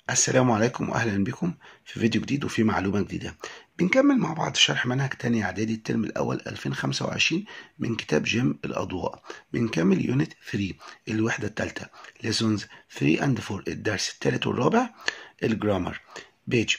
السلام عليكم واهلا بكم في فيديو جديد وفي معلومه جديده بنكمل مع بعض شرح منهج تاني اعدادي الترم الاول 2025 من كتاب جيم الاضواء بنكمل يونت 3 الوحده الثالثه ليسونز 3 اند 4 الدرس الثالث والرابع الجرامر بيج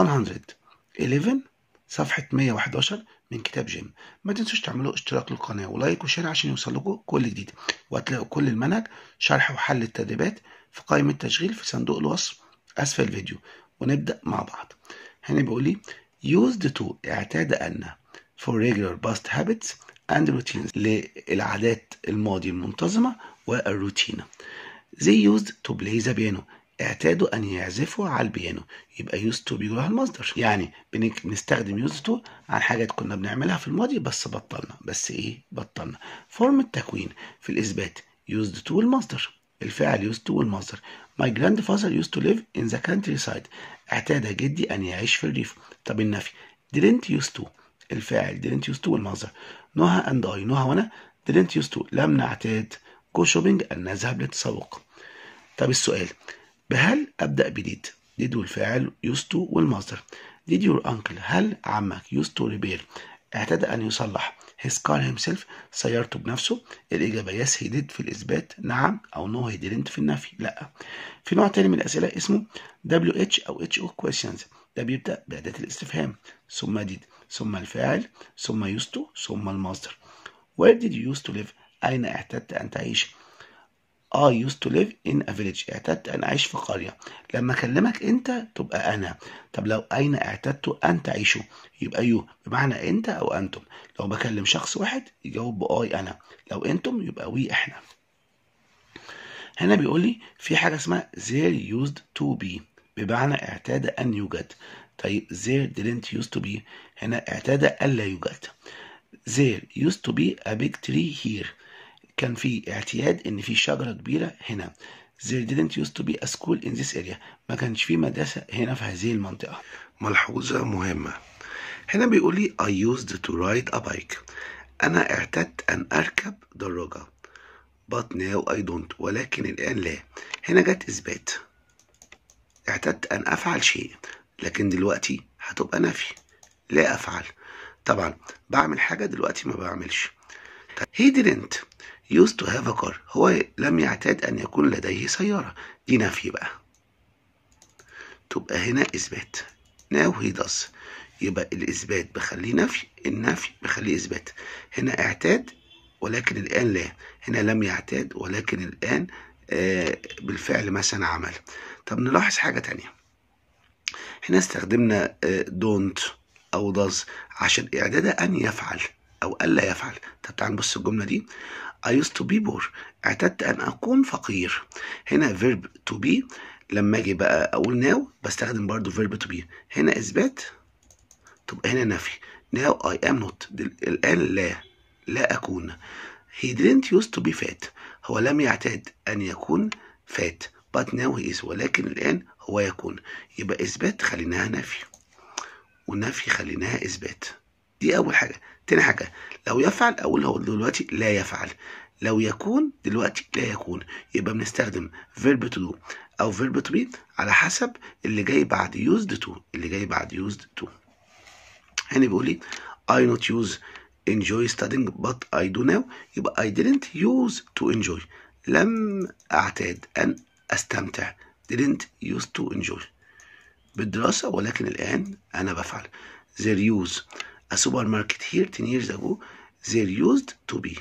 111 صفحه 111 من كتاب جيم ما تنسوش تعملوا اشتراك للقناه ولايك وشير عشان يوصل لكم كل جديد وهتلاقوا كل المنهج شرح وحل التدريبات في قائمه تشغيل في صندوق الوصف أسفل الفيديو ونبدأ مع بعض هنا بيقول لي used to اعتاد أن for regular past habits and routines للعادات الماضي المنتظمة والروتين they used to play the piano اعتادوا أن يعزفوا على البيانو يبقى used to بيجوها المصدر يعني بنستخدم used to عن حاجات كنا بنعملها في الماضي بس بطلنا بس إيه بطلنا فورم التكوين في الإثبات used to المصدر الفعل used to والمصدر My grandfather used to live in the countryside. اعتاد جدي أن يعيش في الريف. طب النفي didn't used to الفاعل didn't used to والمصدر. نهى and I نهى وأنا didn't used to لم نعتاد go shopping أن نذهب للتسوق. طب السؤال بهل أبدأ بديد did والفاعل used to والمصدر. did your uncle هل عمك used to repair اعتاد أن يصلح his car himself سيارته بنفسه الإجابة yes he did في الإثبات نعم أو no he didn't في النفي لا في نوع تاني من الأسئلة اسمه WH أو HO questions ده بيبدأ بأداة الاستفهام ثم did ثم الفاعل ثم used to ثم المصدر where did you used to live أين اعتدت أن تعيش I used to live in a village اعتدت أن أعيش في قرية لما أكلمك أنت تبقى أنا طب لو أين اعتدت أن تعيشوا يبقى يو بمعنى أنت أو أنتم لو بكلم شخص واحد يجاوب بآي أنا لو أنتم يبقى وي إحنا هنا بيقول لي في حاجة اسمها there used to be بمعنى اعتاد أن يوجد طيب there didn't used to be هنا اعتاد ألا يوجد there used to be a big tree here كان في اعتياد ان في شجره كبيره هنا there didn't used to be a school in this area ما كانش في مدرسه هنا في هذه المنطقه ملحوظه مهمه هنا بيقول لي I used to ride a bike انا اعتدت ان اركب دراجه but now I don't ولكن الان لا هنا جت اثبات اعتدت ان افعل شيء لكن دلوقتي هتبقى نفي لا افعل طبعا بعمل حاجه دلوقتي ما بعملش he didn't used to have a car هو لم يعتاد أن يكون لديه سيارة دي نفي بقى تبقى هنا إثبات now he does يبقى الإثبات بخليه نفي النفي بخليه إثبات هنا اعتاد ولكن الآن لا هنا لم يعتاد ولكن الآن آه بالفعل مثلا عمل طب نلاحظ حاجة تانية هنا استخدمنا آه don't أو does عشان إعداد أن يفعل أو ألا يفعل طب تعال نبص الجملة دي I used to be poor اعتدت أن أكون فقير هنا verb to be لما أجي بقى أقول now بستخدم برضو verb to be هنا إثبات تبقى هنا نفي now I am not الآن لا لا أكون he didn't used to be fat هو لم يعتاد أن يكون fat but now he is ولكن الآن هو يكون يبقى إثبات خليناها نفي والنفي خليناها إثبات دي أول حاجة تاني حاجة لو يفعل أقول هو دلوقتي لا يفعل لو يكون دلوقتي لا يكون يبقى بنستخدم verb to do أو verb to be على حسب اللي جاي بعد used to اللي جاي بعد used to هنا بيقول لي I not use enjoy studying but I do now يبقى I didn't use to enjoy لم أعتاد أن أستمتع didn't use to enjoy بالدراسة ولكن الآن أنا بفعل their use a supermarket here 10 years ago there used to be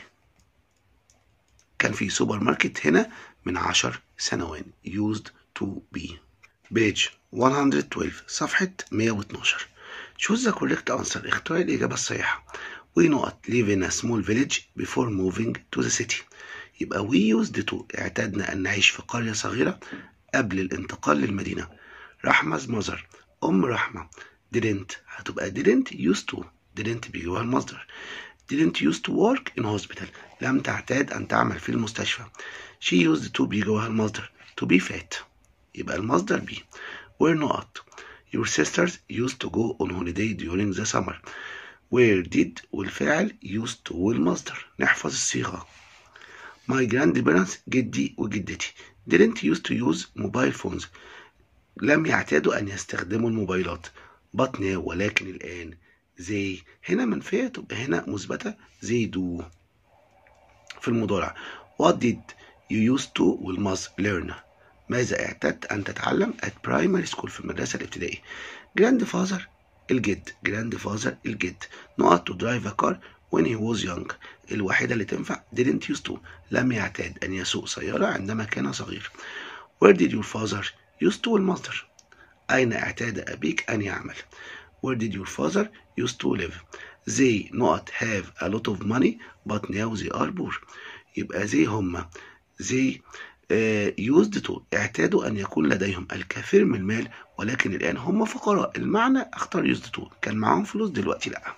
كان في سوبر ماركت هنا من 10 سنوات used to be page 112 صفحة 112 choose the correct answer اختار الإجابة الصحيحة we not live in a small village before moving to the city يبقى we used to اعتدنا أن نعيش في قرية صغيرة قبل الانتقال للمدينة رحمة mother أم رحمة didn't هتبقى didn't used to didn't بيجيبها المصدر didn't used to work in hospital لم تعتاد أن تعمل في المستشفى she used to بيجيبها المصدر to be fat يبقى المصدر be were not your sisters used to go on holiday during the summer where did والفعل used to والمصدر نحفظ الصيغة my grandparents جدي وجدتي didn't used to use mobile phones لم يعتادوا أن يستخدموا الموبايلات but now ولكن الآن they هنا منفية تبقى هنا مثبتة they do في المضارع what did you used to will must learn ماذا اعتدت أن تتعلم at primary school في المدرسة الابتدائية grandfather الجد grandfather الجد not to drive a car when he was young الوحيدة اللي تنفع didn't used to لم يعتاد أن يسوق سيارة عندما كان صغير where did your father used to المصدر أين اعتاد أبيك أن يعمل where did your father used to live they not have a lot of money but now they are poor يبقى they هم they uh, used to اعتادوا أن يكون لديهم الكثير من المال ولكن الآن هم فقراء المعنى اختار used to كان معاهم فلوس دلوقتي لأ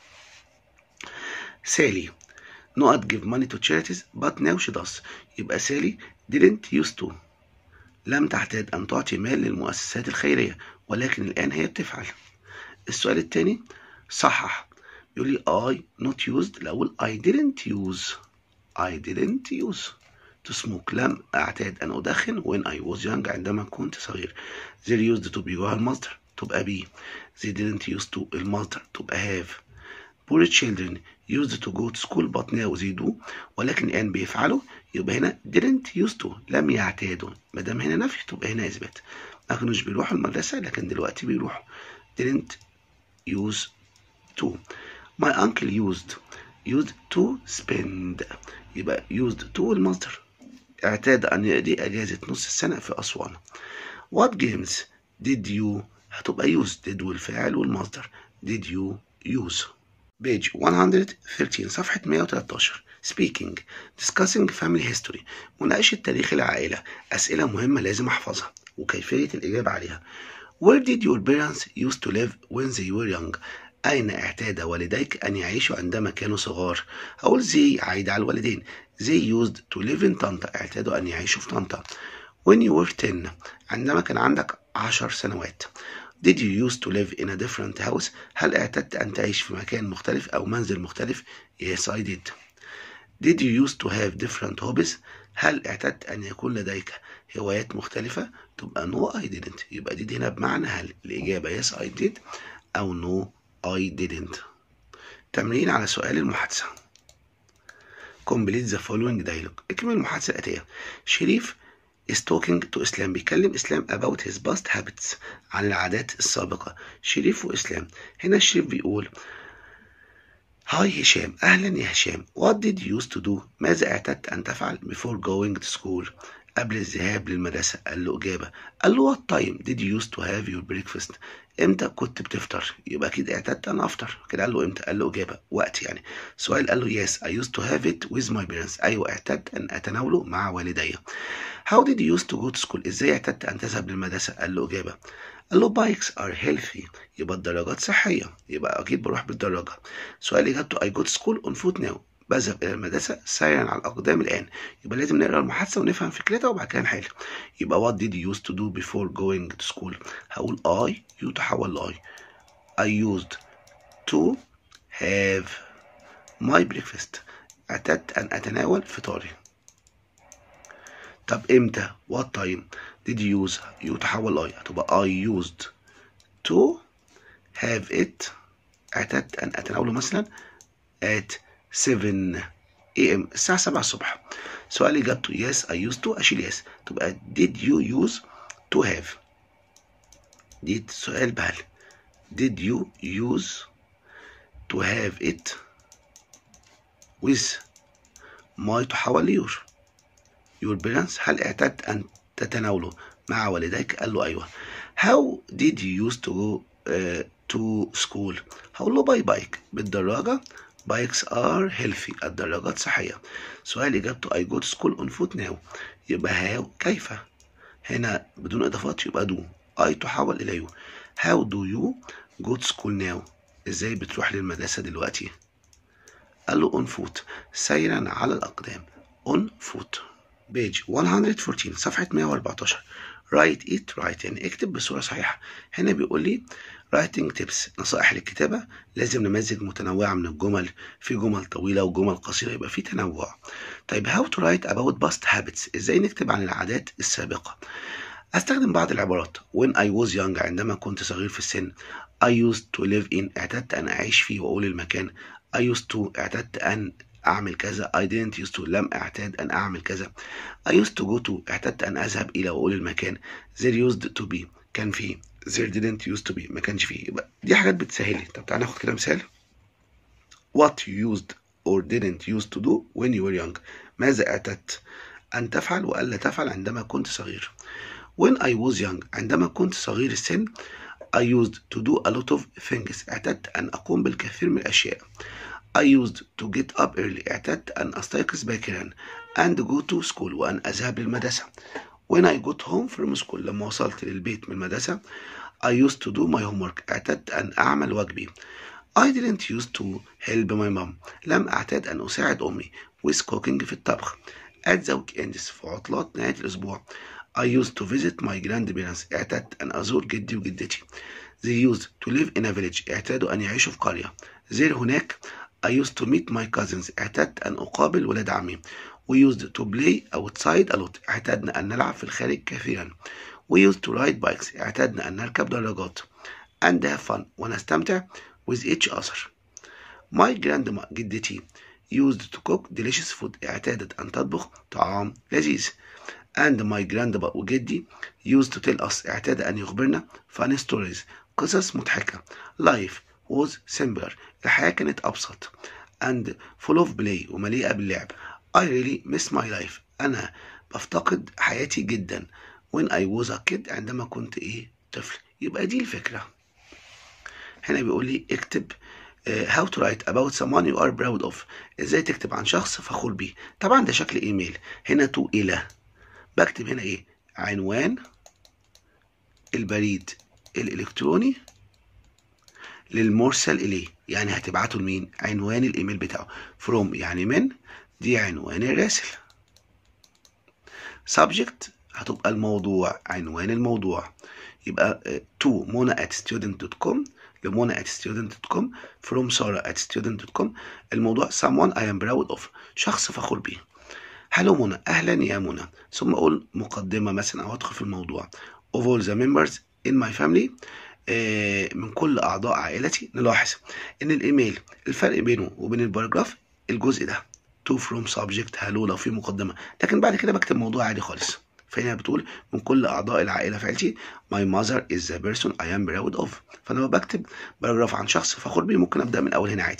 سالي not give money to charities but now she does يبقى سالي didn't used to لم تعتاد أن تعطي مال للمؤسسات الخيرية ولكن الآن هي بتفعل السؤال الثاني صحح يقول لي I not used الأول I didn't use I didn't use to smoke لم أعتاد أن أدخن when I was young عندما كنت صغير they used to be جواها المصدر تبقى be they didn't used to المصدر تبقى have poor children used to go to school but now they do ولكن الآن بيفعلوا يبقى هنا didn't used to لم يعتادوا ما دام هنا نفي تبقى هنا إثبات ما كانوش بيروحوا المدرسة لكن دلوقتي بيروحوا didn't use to my uncle used used to spend يبقى used to المصدر اعتاد أن يقضي أجازة نص السنة في أسوان what games did you هتبقى used did والفاعل والمصدر did you use page 113 صفحة 113 speaking discussing family history مناقشة تاريخ العائلة أسئلة مهمة لازم أحفظها وكيفية الإجابة عليها Where did your parents used to live when they were young أين اعتاد والديك أن يعيشوا عندما كانوا صغار أقول زي عايدة على الوالدين they used to live in طنطا اعتادوا أن يعيشوا في طنطا when you were 10 عندما كان عندك 10 سنوات Did you used to live in a different house؟ هل اعتدت أن تعيش في مكان مختلف أو منزل مختلف؟ Yes I did. Did you used to have different hobbies؟ هل اعتدت أن يكون لديك هوايات مختلفة؟ تبقى no I didn't. يبقى did هنا بمعنى هل. الإجابة yes I did أو no I didn't. تمرين على سؤال المحادثة. Complete the following dialogue. اكمل المحادثة الآتية. شريف is talking to إسلام بيكلم إسلام about his past habits عن العادات السابقة شريف وإسلام هنا شريف بيقول هاي هشام أهلا يا هشام What did you used to do ماذا اعتدت أن تفعل before going to school قبل الذهاب للمدرسة قال له إجابة قال له what time did you used to have your breakfast امتى كنت بتفطر يبقى اكيد اعتدت انا افطر كده قال له امتى قال له اجابه وقت يعني سؤال قال له yes I used to have it with my parents ايوه اعتدت ان اتناوله مع والدي how did you used to go to school ازاي اعتدت ان تذهب للمدرسه قال له اجابه قال له bikes are healthy يبقى الدراجات صحيه يبقى اكيد بروح بالدراجه سؤال اجابته I go to school on foot now بذهب إلى المدرسة سيرا على الأقدام الآن يبقى لازم نقرأ المحادثة ونفهم فكرتها وبعد كده نحل يبقى what did you used to do before going to school هقول I you تحول ل I I used to have my breakfast اعتدت أن أتناول فطاري طب إمتى what time did you use you تحول I هتبقى I used to have it اعتدت أن أتناوله مثلا at 7 am الساعة 7 الصبح سؤال إجابته yes I used to أشيل yes تبقى did you use to have دي سؤال بهل did you use to have it with my تحول ليور your parents هل اعتدت أن تتناوله مع والديك قال له أيوه how did you used to go uh, to school هقول له باي بايك بالدراجة bikes are healthy الدراجات صحية سؤال إجابته I go to school on foot now يبقى how كيف هنا بدون إضافات يبقى do I تحول إلى you how do you go to school now إزاي بتروح للمدرسة دلوقتي قال له on foot سيرا على الأقدام on foot page 114 صفحة 114 write it right يعني اكتب بصورة صحيحة هنا بيقول لي writing tips نصائح للكتابة لازم نمزج متنوعة من الجمل في جمل طويلة وجمل قصيرة يبقى في تنوع طيب how to write about past habits ازاي نكتب عن العادات السابقة أستخدم بعض العبارات when I was young عندما كنت صغير في السن I used to live in اعتدت أن أعيش فيه وأقول المكان I used to اعتدت أن أعمل كذا I didn't used to لم أعتاد أن أعمل كذا I used to go to اعتدت أن أذهب إلى وأقول المكان there used to be كان فيه there didn't used to be ما كانش فيه يبقى دي حاجات بتسهل لي طب تعالى ناخد كده مثال what you used or didn't used to do when you were young ماذا اعتدت أن تفعل وألا تفعل عندما كنت صغير when I was young عندما كنت صغير السن I used to do a lot of things اعتدت أن أقوم بالكثير من الأشياء I used to get up early اعتدت أن أستيقظ باكرا and go to school وأن أذهب للمدرسة when I got home from school لما وصلت للبيت من المدرسة I used to do my homework اعتدت أن أعمل واجبي I didn't used to help my mom لم أعتاد أن أساعد أمي with cooking في الطبخ at the weekends في عطلات نهاية الأسبوع I used to visit my grandparents اعتدت أن أزور جدي وجدتي They used to live in a village اعتادوا أن يعيشوا في قرية there هناك I used to meet my cousins اعتدت أن أقابل ولاد عمي We used to play outside a lot اعتدنا أن نلعب في الخارج كثيرا We used to ride bikes اعتدنا أن نركب دراجات and have fun ونستمتع with each other My grandma جدتي used to cook delicious food اعتادت أن تطبخ طعام لذيذ and my grandpa وجدي used to tell us اعتاد أن يخبرنا funny stories قصص مضحكة life was simpler الحياة كانت أبسط and full of play ومليئة باللعب I really miss my life أنا بفتقد حياتي جدا when I was a kid عندما كنت إيه طفل يبقى دي الفكرة هنا بيقول لي اكتب uh, how to write about someone you are proud of ازاي تكتب عن شخص فخور بيه طبعا ده شكل ايميل هنا تو الى بكتب هنا ايه عنوان البريد الالكتروني للمرسل اليه يعني هتبعته لمين عنوان الايميل بتاعه from يعني من دي عنوان الراسل subject هتبقى الموضوع عنوان الموضوع يبقى to منى at student.com لمنى at student.com from سارة at student.com الموضوع someone I am proud of شخص فخور بيه هلو منى اهلا يا منى ثم اقول مقدمه مثلا او ادخل في الموضوع of all the members in my family آه من كل اعضاء عائلتي نلاحظ ان الايميل الفرق بينه وبين الباراجراف الجزء ده to from subject هلو لو في مقدمه لكن بعد كده بكتب موضوع عادي خالص فهنا بتقول من كل اعضاء العائله في عيلتي my mother is the person I am proud of فانا لما بكتب باراجراف عن شخص فخور بيه ممكن ابدا من اول هنا عادي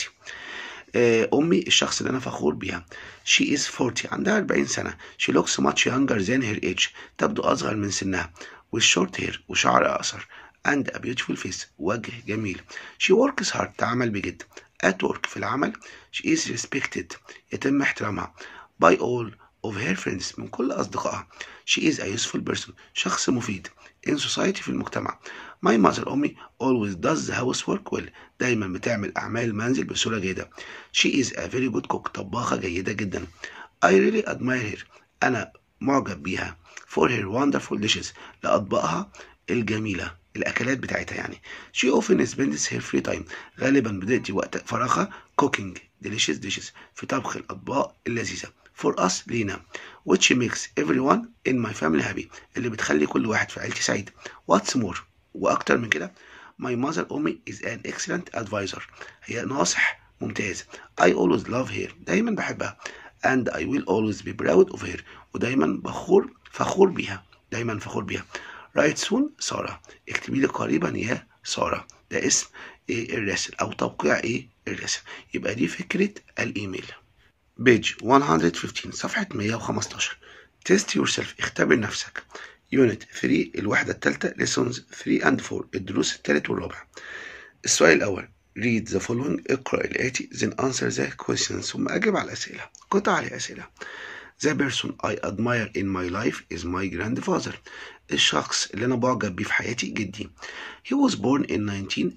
امي الشخص اللي انا فخور بيها she is 40 عندها 40 سنه she looks much younger than her age تبدو اصغر من سنها with short hair وشعر اقصر and a beautiful face وجه جميل she works hard تعمل بجد at work في العمل she is respected يتم احترامها by all of her friends من كل أصدقائها she is a useful person شخص مفيد in society في المجتمع my mother أمي always does the housework well دايما بتعمل أعمال المنزل بصورة جيدة she is a very good cook طباخة جيدة جدا I really admire her أنا معجب بيها for her wonderful dishes لأطباقها الجميلة الأكلات بتاعتها يعني she often spends her free time غالبا بتقضي وقت فراغها cooking delicious dishes في طبخ الأطباق اللذيذة for us لينا which makes everyone in my family happy اللي بتخلي كل واحد في عيلتي سعيد what's more وأكتر من كده my mother أمي is an excellent advisor هي ناصح ممتاز I always love her دايما بحبها and I will always be proud of her ودايما بخور فخور بيها دايما فخور بيها write soon سارة اكتبي لي قريبا يا سارة ده اسم ايه الراسل او توقيع ايه الراسل يبقى دي فكرة الايميل بيج 115 صفحة 115 تيست يور سيلف اختبر نفسك يونت 3 الوحدة الثالثة lessons 3 and 4 الدروس الثالث والرابع السؤال الأول read the following اقرأ الآتي then answer the questions ثم أجب على الأسئلة قطع الأسئلة The person I admire in my life is my grandfather الشخص اللي أنا بعجب بيه في حياتي جدي He was born in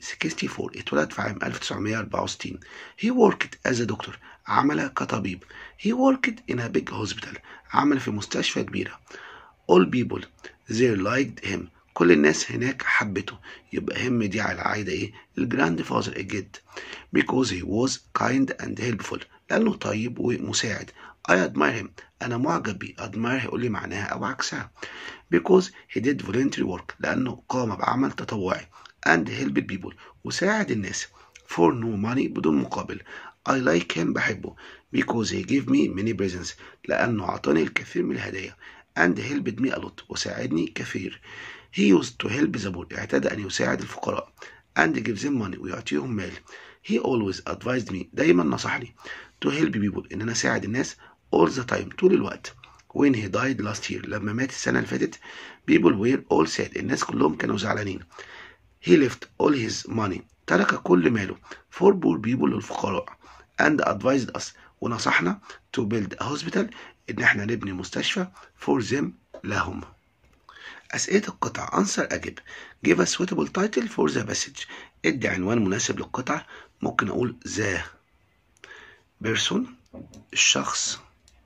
1964 اتولد في عام 1964 He worked as a doctor عمل كطبيب He worked in a big hospital عمل في مستشفى كبيرة All people there liked him كل الناس هناك حبته يبقى هم دي على عايدة ايه الجراند فازر الجد because he was kind and helpful لأنه طيب ومساعد I admire him أنا معجب بيه admire هيقول لي معناها أو عكسها because he did voluntary work لأنه قام بعمل تطوعي and helped people وساعد الناس for no money بدون مقابل I like him بحبه because he gave me many presents لأنه أعطاني الكثير من الهدايا and helped me a lot وساعدني كثير he used to help the poor اعتاد أن يساعد الفقراء and give them money ويعطيهم مال he always advised me دايما نصحني to help people إن أنا أساعد الناس all the time طول الوقت when he died last year لما مات السنة اللي فاتت people were all sad الناس كلهم كانوا زعلانين he left all his money ترك كل ماله for poor people للفقراء and advised us ونصحنا to build a hospital إن احنا نبني مستشفى for them لهم أسئلة القطع أنصر أجب give a suitable title for the passage ادي عنوان مناسب للقطعة ممكن أقول the person الشخص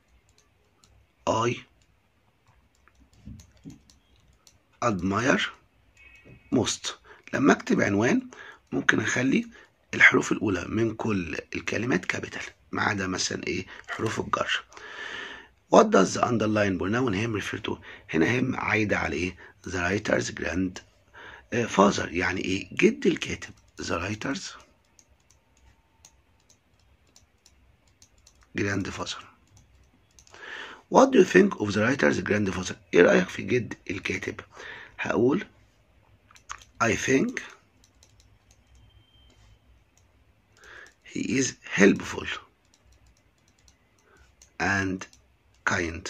I admire most لما اكتب عنوان ممكن اخلي الحروف الاولى من كل الكلمات كابيتال ما عدا مثلا ايه حروف الجر What does the underline pronoun him refer to هنا هم عايدة على ايه the writer's grand father يعني ايه جد الكاتب the writer's grandfather What do you think of the writer's grandfather ايه رأيك في جد الكاتب هقول I think he is helpful and kind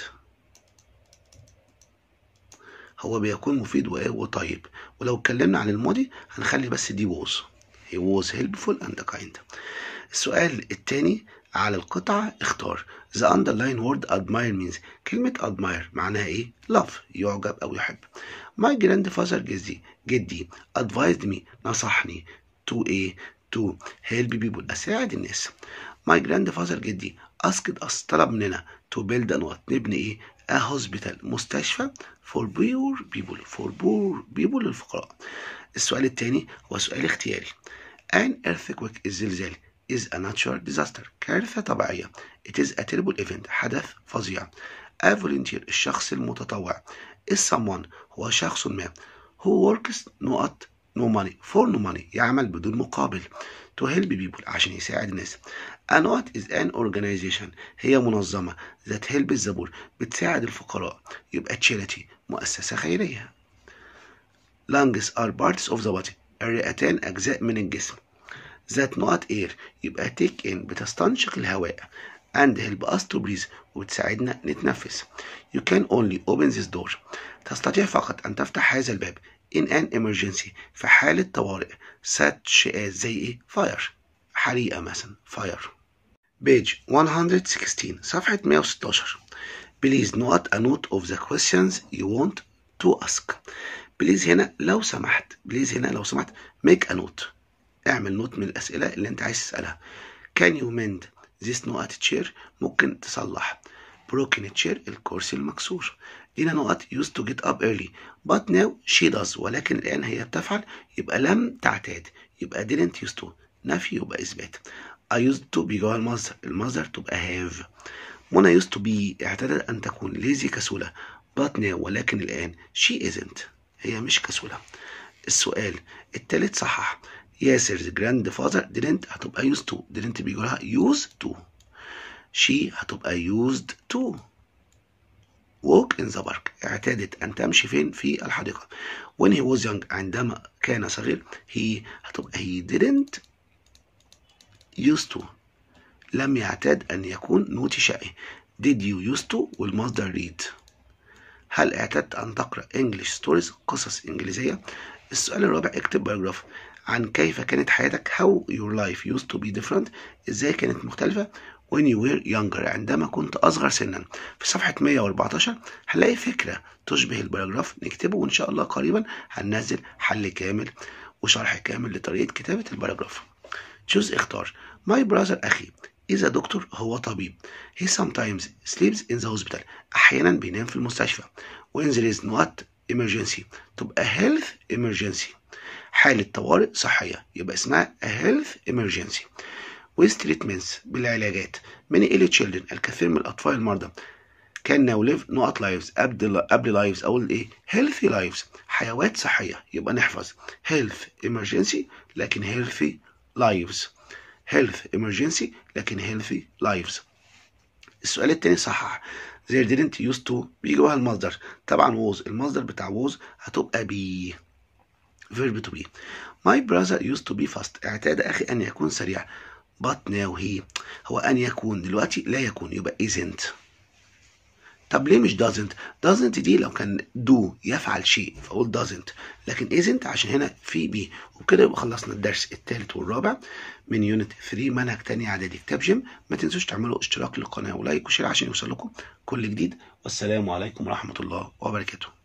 هو بيكون مفيد وايه وطيب ولو اتكلمنا عن الماضي هنخلي بس دي was he was helpful and kind السؤال التاني على القطعة اختار the underline word admire means كلمة admire معناها ايه love يعجب او يحب my grandfather جدي جدي advised me نصحني to ايه to help people أساعد الناس my grandfather جدي asked us طلب مننا to build a what نبني ايه a hospital مستشفى for poor people for poor people للفقراء السؤال الثاني هو سؤال اختياري an earthquake الزلزال is a natural disaster كارثة طبيعية it is a terrible event حدث فظيع a volunteer الشخص المتطوع is someone هو شخص ما who works not no money for no money يعمل بدون مقابل to help people عشان يساعد الناس a not is an organization هي منظمة that helps the poor بتساعد الفقراء يبقى charity مؤسسة خيرية lungs are parts of the body الرئتان أجزاء من الجسم that not air يبقى take in بتستنشق الهواء and help us to breathe وبتساعدنا نتنفس you can only open this door تستطيع فقط أن تفتح هذا الباب in an emergency في حالة طوارئ such as زي إيه fire حريقة مثلا fire page 116 صفحة 116 please note a note of the questions you want to ask please هنا لو سمحت please هنا لو سمحت make a note اعمل نوت من الأسئلة اللي أنت عايز تسألها can you mend this نقط chair ممكن تصلح broken chair الكرسي المكسور هنا نقط used to get up early but now she does ولكن الآن هي بتفعل يبقى لم تعتاد يبقى didn't used to نفي يبقى إثبات I used to be جوه المصدر المصدر تبقى have منى used to be اعتادت أن تكون lazy كسولة but now ولكن الآن she isn't هي مش كسولة السؤال التالت صحح ياسر's grandfather didn't هتبقى used to didn't بيجي لها used to she هتبقى used to walk in the park اعتادت أن تمشي فين في الحديقة when he was young عندما كان صغير he هتبقى he didn't used to لم يعتاد أن يكون نوتي شقي did you used to والمصدر read هل اعتدت أن تقرأ English stories قصص إنجليزية السؤال الرابع اكتب باراجراف عن كيف كانت حياتك how your life used to be different ازاي كانت مختلفة when you were younger عندما كنت أصغر سنا في صفحة 114 هنلاقي فكرة تشبه الباراجراف نكتبه وإن شاء الله قريبا هننزل حل كامل وشرح كامل لطريقة كتابة الباراجراف choose اختار my brother أخي إذا دكتور هو طبيب he sometimes sleeps in the hospital أحيانا بينام في المستشفى when there is not emergency تبقى health emergency حالة طوارئ صحية يبقى اسمها a health emergency with treatments بالعلاجات many ill children الكثير من الأطفال المرضى كان now live not lives قبل قبل lives أقول إيه healthy lives حيوات صحية يبقى نحفظ health emergency لكن healthy lives health emergency لكن healthy lives السؤال التاني صحح they didn't used to بيجي وراها المصدر طبعا was المصدر بتاع was هتبقى be verb to be my brother used to be fast اعتاد أخي أن يكون سريع but now he هو أن يكون دلوقتي لا يكون يبقى isn't طب ليه مش doesn't doesn't دي لو كان do يفعل شيء فأقول doesn't لكن isn't عشان هنا في بي وبكده يبقى خلصنا الدرس الثالث والرابع من يونت 3 منهج تاني اعدادي كتاب جيم ما تنسوش تعملوا اشتراك للقناه ولايك وشير عشان يوصل لكم كل جديد والسلام عليكم ورحمه الله وبركاته